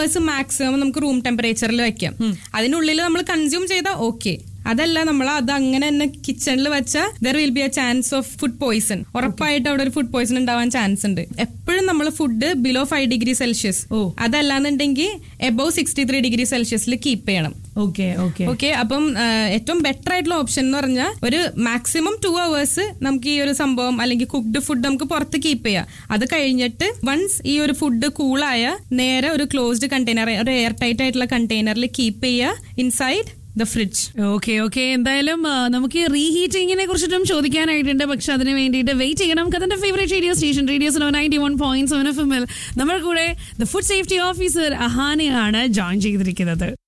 Hours maximum നമുക്ക് room ടെമ്പറേച്ചറിൽ വെക്കാം അതിനുള്ളിൽ നമ്മൾ കൺസ്യൂം ചെയ്താൽ ഓക്കെ അതല്ല നമ്മൾ അത് അങ്ങനെ തന്നെ കിച്ചണിൽ വെച്ചാൽ there will be a chance of food poison ഉറപ്പായിട്ട് അവിടെ ഒരു ഫുഡ് പോയിസൺ ഉണ്ടാവാൻ ചാൻസ് ഉണ്ട് എപ്പോഴും നമ്മൾ food below five degree Celsius ഓ. അതല്ലാന്നുണ്ടെങ്കിൽ എബവ് സിക്സ്റ്റി ത്രീ ഡിഗ്രി സെൽഷ്യസിൽ കീപ്പ് ചെയ്യണം ഓക്കെ ഓക്കെ ഓക്കെ അപ്പം ആ, ഏറ്റവും ബെറ്റർ ആയിട്ടുള്ള ഓപ്ഷൻ എന്ന് പറഞ്ഞാൽ ഒരു മാക്സിമം ടു അവേഴ്സ് നമുക്ക് ഈ ഒരു സംഭവം അല്ലെങ്കിൽ കുക്ക്ഡ് ഫുഡ് നമുക്ക് പുറത്ത് കീപ്പ് ചെയ്യാം അത് കഴിഞ്ഞിട്ട് വൺസ് ഈ ഒരു ഫുഡ് കൂളായ നേരെ ഒരു ക്ലോസ്ഡ് കണ്ടെയ്നർ ഒരു എയർ ടൈറ്റ് ആയിട്ടുള്ള കണ്ടെയ്നറിൽ കീപ്പ് ചെയ്യുക inside the fridge okay okay എന്തായാലും ആ, നമുക്ക് റീഹീറ്റിങ്ങിനെ കുറിച്ചിട്ടും ചോദിക്കാനായിട്ടുണ്ട് പക്ഷെ അതിന് വേണ്ടിയിട്ട് വെയിറ്റ് ചെയ്യണം നമുക്ക് അതിന്റെ favourite radio station radio seven ninety one point seven F എമ്മിൽ നമ്മുടെ കൂടെ ദ ഫുഡ് സേഫ്റ്റി ഓഫീസർ അഹാനയാണ് ജോയിൻ ചെയ്തിരിക്കുന്നത്